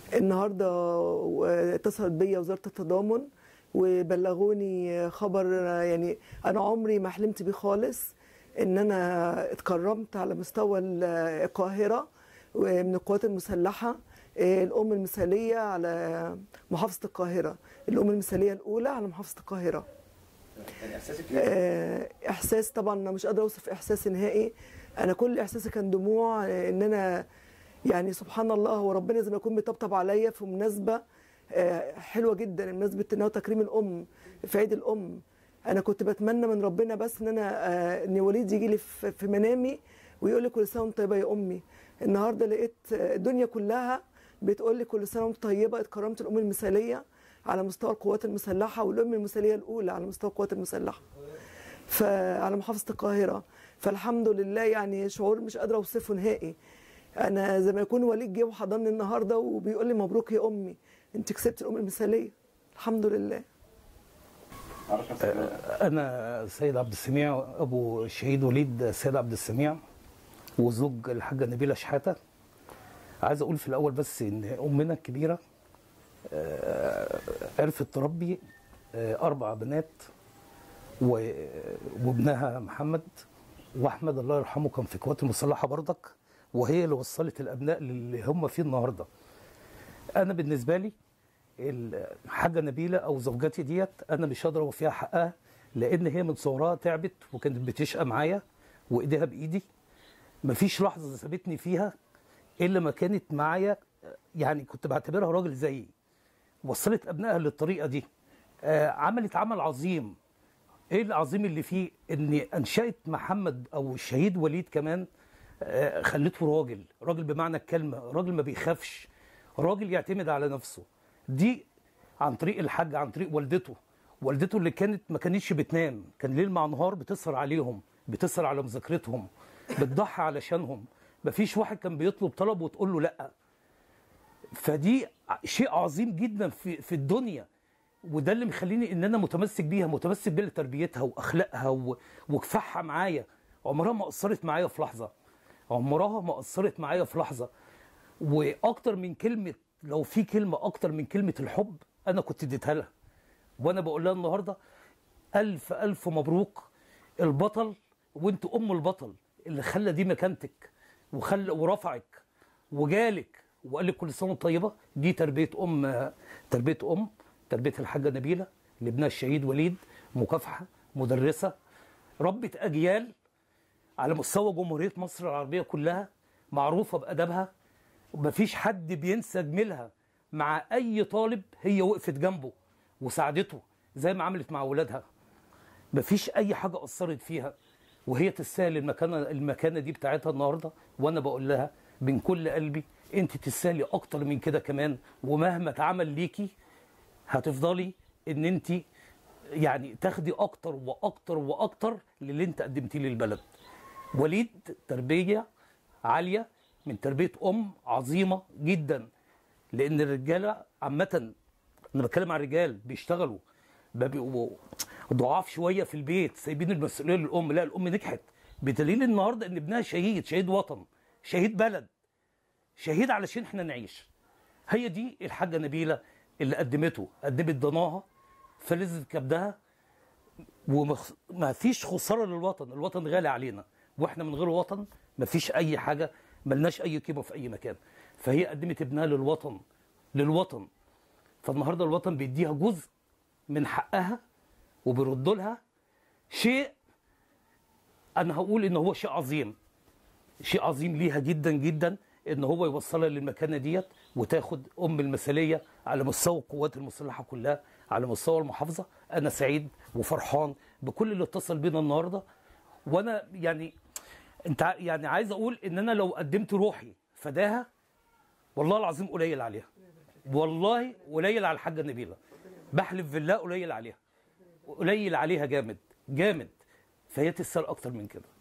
النهارده اتصلت بيا وزاره التضامن وبلغوني خبر يعني انا عمري ما حلمت بيه خالص ان انا اتكرمت على مستوى القاهره من القوات المسلحه الام المثاليه على محافظه القاهره الام المثاليه الاولى على محافظه القاهره يعني احساسك احساس طبعا انا مش قادره اوصف احساسي نهائي انا كل احساسي كان دموع ان انا يعني سبحان الله هو ربنا زي ما يكون بيطبطب عليا في مناسبه حلوه جدا مناسبه ان هو تكريم الام في عيد الام انا كنت بتمنى من ربنا بس ان انا ان وليد يجي لي في منامي ويقول لي كل سنه وانت طيبه يا امي النهارده لقيت الدنيا كلها بتقول لي كل سنه وانت طيبه اتكرمت الام المثاليه على مستوى القوات المسلحه والام المثاليه الاولى على مستوى القوات المسلحه فعلى محافظه القاهره فالحمد لله يعني شعور مش قادره اوصفه نهائي انا زي ما يكون وليد جه وحضني النهارده وبيقول لي مبروك يا امي انت كسبت الام المثاليه الحمد لله انا سيد عبد السميع ابو الشهيد وليد سيد عبد السميع وزوج الحاجه نبيله شحاته عايز اقول في الاول بس ان امنا الكبيره عرفت تربي اربع بنات وابنها محمد واحمد الله يرحمه كان في القوات المسلحه برضك وهي اللي وصلت الابناء اللي هم فيه النهارده انا بالنسبه لي الحاجه نبيله او زوجتي ديت انا مش هقدر اوفيها حقها لان هي من صغرها تعبت وكانت بتشقى معايا وايديها بايدي مفيش لحظه سابتني فيها الا ما كانت معايا يعني كنت بعتبرها راجل زيي وصلت ابنائها للطريقه دي آه عملت عمل عظيم ايه العظيم اللي فيه ان انشات محمد او الشهيد وليد كمان آه خلته راجل راجل بمعنى الكلمه راجل ما بيخافش راجل يعتمد على نفسه دي عن طريق الحاج عن طريق والدته والدته اللي كانت ما كانتش بتنام كان ليل مع نهار بتسهر عليهم بتسهر على مذاكرتهم بتضحي علشانهم مفيش واحد كان بيطلب طلب وتقول له لا فدي شيء عظيم جدا في في الدنيا وده اللي مخليني ان انا متمسك بيها متمسك بيها لتربيتها واخلاقها و... وكفاحها معايا عمرها ما قصرت معايا في لحظه عمرها ما قصرت معايا في لحظه واكتر من كلمه لو في كلمه اكتر من كلمه الحب انا كنت اديتها لها وانا بقول لها النهارده الف الف مبروك البطل وانت ام البطل اللي خلى دي مكانتك وخلى ورفعك وجالك وقال لك كل سنه طيبه دي تربيه ام تربيه ام تربيه الحاجه نبيله لابنها الشهيد وليد مكافحه مدرسه ربت اجيال على مستوى جمهوريه مصر العربيه كلها معروفه بادبها ومفيش حد بينسى جميلها مع اي طالب هي وقفت جنبه وساعدته زي ما عملت مع ولادها مفيش اي حاجه اثرت فيها وهي تستاهل المكانه المكانه دي بتاعتها النهارده وانا بقول لها من كل قلبي انت تستاهلي اكتر من كده كمان ومهما اتعمل ليكي هتفضلي ان انت يعني تاخدي اكتر واكتر واكتر للي انت قدمتيه للبلد وليد تربيه عاليه من تربيه ام عظيمه جدا لان الرجاله عامه انا بتكلم عن الرجال بيشتغلوا بيبقوا ضعاف شويه في البيت سايبين المسؤوليه للام لا الام نجحت بدليل النهارده ان ابنها شهيد شهيد وطن شهيد بلد شهيد علشان احنا نعيش هي دي الحاجه نبيله اللي قدمته قدمت ضناها فلذت كبدها وما فيش خساره للوطن الوطن غالي علينا واحنا من غير وطن ما فيش اي حاجه ملناش اي قيمه في اي مكان فهي قدمت ابنها للوطن للوطن فالنهارده الوطن بيديها جزء من حقها وبيرد لها شيء انا هقول ان هو شيء عظيم شيء عظيم ليها جدا جدا ان هو يوصلها للمكانه ديت وتاخد ام المثاليه على مستوى القوات المسلحه كلها على مستوى المحافظه انا سعيد وفرحان بكل اللي اتصل بينا النهارده وانا يعني انت يعني عايز اقول ان انا لو قدمت روحي فداها والله العظيم قليل عليها والله قليل على الحاجه نبيله بحلف بالله قليل عليها قليل عليها جامد جامد فهي تستاهل اكتر من كده